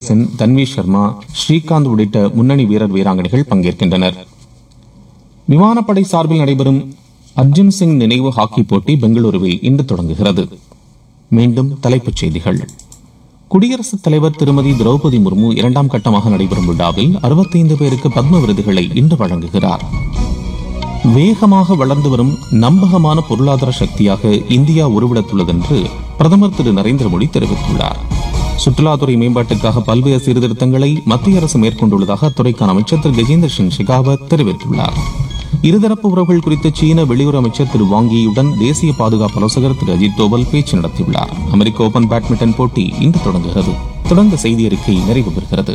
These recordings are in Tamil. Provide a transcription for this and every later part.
சென் தன்வி சர்மா ஸ்ரீகாந்த் உள்ளிட்ட முன்னணி வீரர் வீராங்கனைகள் பங்கேற்கின்றனர் விமானப்படை சார்பில் நடைபெறும் அர்ஜுன் சிங் நினைவு ஹாக்கி போட்டி பெங்களூருவில் இன்று தொடங்குகிறது மீண்டும் தலைப்புச் செய்திகள் குடியரசுத் தலைவர் திருமதி திரௌபதி முர்மு இரண்டாம் கட்டமாக நடைபெறும் விழாவில் 65 பேருக்கு பத்ம விருதுகளை இன்று வழங்குகிறார் வேகமாக வளர்ந்து வரும் நம்பகமான பொருளாதார சக்தியாக இந்தியா உருவெடுத்துள்ளது என்று பிரதமர் திரு நரேந்திர மோடி தெரிவித்துள்ளார் சுற்றுலாத்துறை மேம்பாட்டுக்காக பல்வேறு சீர்திருத்தங்களை மத்திய அரசு மேற்கொண்டுள்ளதாக அத்துறைக்கான அமைச்சர் திரு கஜேந்திர சிங் ஷெகாவத் தெரிவித்துள்ளார் இருதரப்பு உறவுகள் குறித்து சீன வெளியுறவு அமைச்சர் திரு வாங்கியுடன் தேசிய பாதுகாப்பு ஆலோசகர் திரு அஜித் தோவல் பேச்சு நடத்தியுள்ளார் அமெரிக்க ஓபன் பேட்மிண்டன் போட்டி இன்று தொடங்குகிறது தொடர்ந்த செய்தி அறிக்கை நிறைவு பெறுகிறது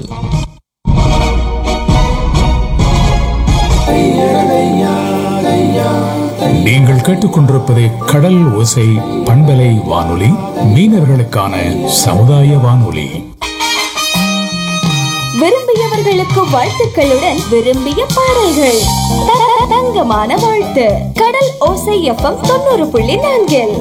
நீங்கள் கேட்டுக்கொண்டிருப்பது கடல் ஓசை பண்பலை வானொலி மீனவர்களுக்கான சமுதாய வானொலி விரும்பியவர்களுக்கு வாழ்த்துக்களுடன் விரும்பிய பாடல்கள் த- தங்கமான வாழ்த்து கடல் ஓசை எஃப்எம் தொண்ணூறு புள்ளி நான்கில்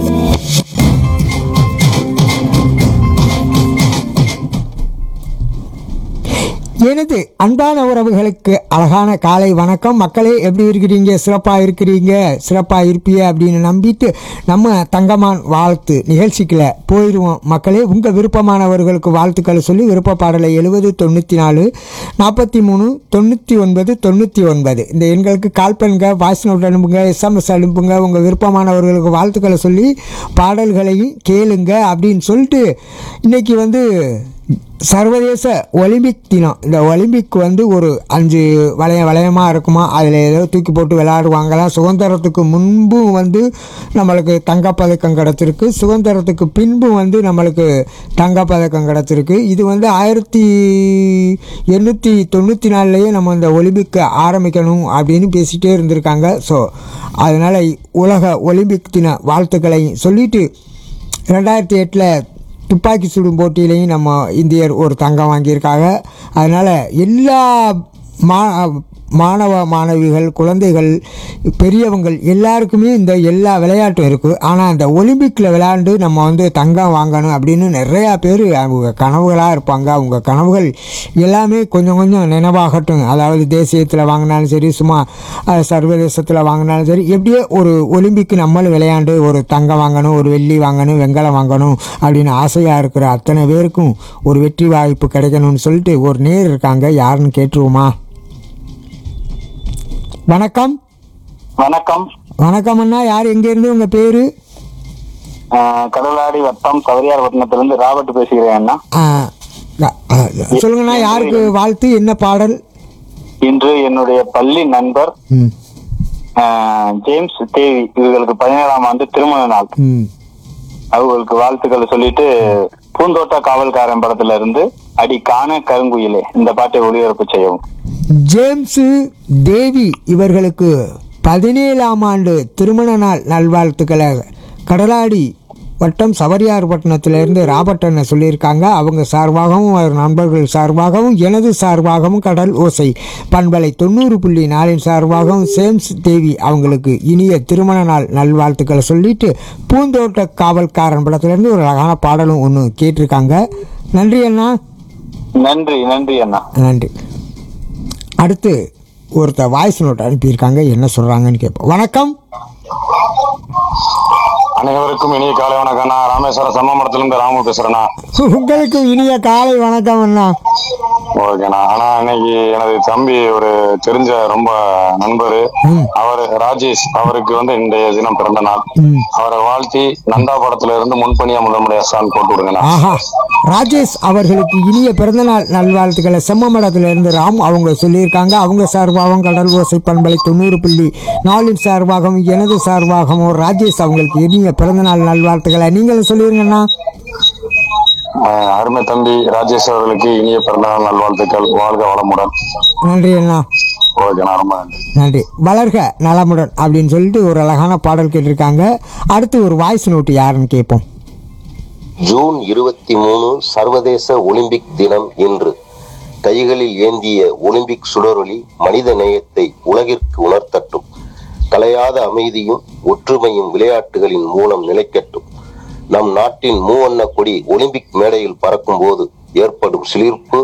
எனது அன்பான உறவுகளுக்கு அழகான காலை வணக்கம் மக்களே எப்படி இருக்கிறீங்க சிறப்பாக இருக்கிறீங்க சிறப்பாக இருப்பீங்க அப்படின்னு நம்பிட்டு நம்ம தங்கமான் வாழ்த்து நிகழ்ச்சிக்குள்ள போயிடுவோம் மக்களே உங்கள் விருப்பமானவர்களுக்கு வாழ்த்துக்களை சொல்லி விருப்ப பாடலை எழுபது தொண்ணூற்றி நாலு நாற்பத்தி மூணு தொண்ணூற்றி ஒன்பது தொண்ணூற்றி ஒன்பது இந்த எண்களுக்கு கால் பண்ணுங்க வாய்ஸ் நோட் அனுப்புங்க எஸ்எம்எஸ் அனுப்புங்க உங்கள் விருப்பமானவர்களுக்கு வாழ்த்துக்களை சொல்லி பாடல்களையும் கேளுங்க அப்படின்னு சொல்லிட்டு இன்னைக்கு வந்து சர்வதேச ஒலிம்பிக் தினம் இந்த ஒலிம்பிக் வந்து ஒரு அஞ்சு வளைய வளையமாக இருக்குமா அதில் ஏதோ தூக்கி போட்டு விளையாடுவாங்களாம் சுதந்திரத்துக்கு முன்பும் வந்து நம்மளுக்கு தங்கப்பதக்கம் கிடச்சிருக்கு சுதந்திரத்துக்கு பின்பும் வந்து நம்மளுக்கு தங்கப்பதக்கம் கிடச்சிருக்கு இது வந்து ஆயிரத்தி எண்ணூற்றி தொண்ணூற்றி நாலுலேயே நம்ம இந்த ஒலிம்பிக் ஆரம்பிக்கணும் அப்படின்னு பேசிகிட்டே இருந்திருக்காங்க ஸோ அதனால் உலக ஒலிம்பிக் தின வாழ்த்துக்களை சொல்லிட்டு ரெண்டாயிரத்தி எட்டில் துப்பாக்கி சுடும் போட்டியிலையும் நம்ம இந்தியர் ஒரு தங்கம் வாங்கியிருக்காங்க அதனால் எல்லா மா மாணவ மாணவிகள் குழந்தைகள் பெரியவங்கள் எல்லாருக்குமே இந்த எல்லா விளையாட்டும் இருக்குது ஆனால் அந்த ஒலிம்பிக்கில் விளையாண்டு நம்ம வந்து தங்கம் வாங்கணும் அப்படின்னு நிறையா பேர் அவங்க கனவுகளாக இருப்பாங்க அவங்க கனவுகள் எல்லாமே கொஞ்சம் கொஞ்சம் நினைவாகட்டும் அதாவது தேசியத்தில் வாங்கினாலும் சரி சும்மா அஹ், சர்வதேசத்தில் வாங்கினாலும் சரி எப்படியோ ஒரு ஒலிம்பிக் நம்மளும் விளையாண்டு ஒரு தங்கம் வாங்கணும் ஒரு வெள்ளி வாங்கணும் வெங்கலம் வாங்கணும் அப்படின்னு ஆசையாக இருக்கிற அத்தனை பேருக்கும் ஒரு வெற்றி வாய்ப்பு கிடைக்கணும்னு சொல்லிட்டு ஒரு நேர் இருக்காங்க யாருன்னு கேட்டுருவோமா வணக்கம் வணக்கம் வணக்கம் அண்ணா யார் எங்கேருந்து உங்கள் பேர் ஆஹ் கடலாடி வட்டம் சவரியார் பட்டினத்திலிருந்து ராபர்ட் பேசுகிறேன் அண்ணா சொல்லுங்கண்ணா யாருக்கு வாழ்த்து என்ன பாடல் இன்று என்னுடைய பள்ளி நண்பர் ம் ஆஹ் ஜேம்ஸ் தேவி இவர்களுக்கு பதினேழாம் ஆண்டு திருமண நாள் ம் அவங்களுக்கு வாழ்த்துக்களை சொல்லிட்டு பூந்தோட்ட காவல்காரன் படத்துல இருந்து அடி காண கருங்குயிலே இந்த பாட்டை ஒளிபரப்பு செய்யவும் ஜேம்ஸு தேவி இவர்களுக்கு பதினேழாம் ஆண்டு திருமண நாள் நல்வாழ்த்துக்களை கடலாடி வட்டம் சவரியார் பட்டணத்திலிருந்து ராபர்ட் அண்ணன் சொல்லியிருக்காங்க அவங்க சார்பாகவும் அவர் நண்பர்கள் சார்பாகவும் எனது சார்பாகவும் கடல் ஓசை பண்பலை தொண்ணூறு புள்ளி நாலின் சார்பாகவும் சேம்ஸ் தேவி அவங்களுக்கு இனிய திருமண நாள் நல்வாழ்த்துக்களை சொல்லிட்டு பூந்தோட்ட காவல்காரன் படத்திலிருந்து ஒரு அழகான பாடலும் ஒன்று கேட்டிருக்காங்க நன்றி அண்ணா நன்றி நன்றி அண்ணா நன்றி அடுத்து ஒருத்தர் வாய்ஸ் நோட் அனுப்பியிருக்காங்க என்ன சொல்கிறாங்கன்னு கேட்போம் வணக்கம் அனைவருக்கும் இனிய காலை வணக்கம் நான் ராமேஸ்வரம் சம்மமரத்திலிருந்து ராமு பேசுறேண்ணா உங்களுக்கு இனிய காலை வணக்கம் அண்ணா ஓகேண்ணா ஆனா இன்னைக்கு எனது தம்பி ஒரு தெரிஞ்ச ரொம்ப நண்பரு அவர் ராஜேஷ் அவருக்கு வந்து இன்றைய தினம் பிறந்த நாள் அவரை வாழ்த்தி நந்தா படத்துல இருந்து முன்பணியா முதன்முடைய சான் போட்டு விடுங்கண்ணா ஆஹா ராஜேஷ் அவர்களுக்கு இனிய பிறந்தநாள் நல்வாழ்த்துக்களை செம்மமடத்துல இருந்து ராம் அவங்க சொல்லியிருக்காங்க அவங்க சார்பாகவும் கடல் ஓசை பண்பலை தொண்ணூறு புள்ளி நாலின் சார்பாகவும் எனது சார்பாகவும் ராஜேஷ் அவங்களுக்கு இனிய பிறந்தநாள் நல்வாழ்த்துக்களை நீங்களும் சொல்லிருங்கண்ணா ஆஹ் அருமை தம்பி ராஜேஷ் அவர்களுக்கு இனிய பிறந்தநாள் நல்வாழ்த்துக்கள் வாழ்க வளமுடன் நன்றி அண்ணா ஓகேண்ணா ரொம்ப நன்றி நன்றி வளர்க நலமுடன் அப்படின்னு சொல்லிட்டு ஒரு அழகான பாடல் கேட்டிருக்காங்க அடுத்து ஒரு வாய்ஸ் நோட்டு யாருன்னு கேட்போம் ஜூன் இருபத்தி மூணு சர்வதேச ஒலிம்பிக் தினம் இன்று கைகளில் ஏந்திய ஒலிம்பிக் சுடரொளி மனித நேயத்தை உலகிற்கு உணர்த்தட்டும் கலையாத அமைதியும் ஒற்றுமையும் விளையாட்டுகளின் மூலம் நிலைக்கட்டும் நம் நாட்டின் மூவண்ண கொடி ஒலிம்பிக் மேடையில் பறக்கும் போது ஏற்படும் சிலிர்ப்பு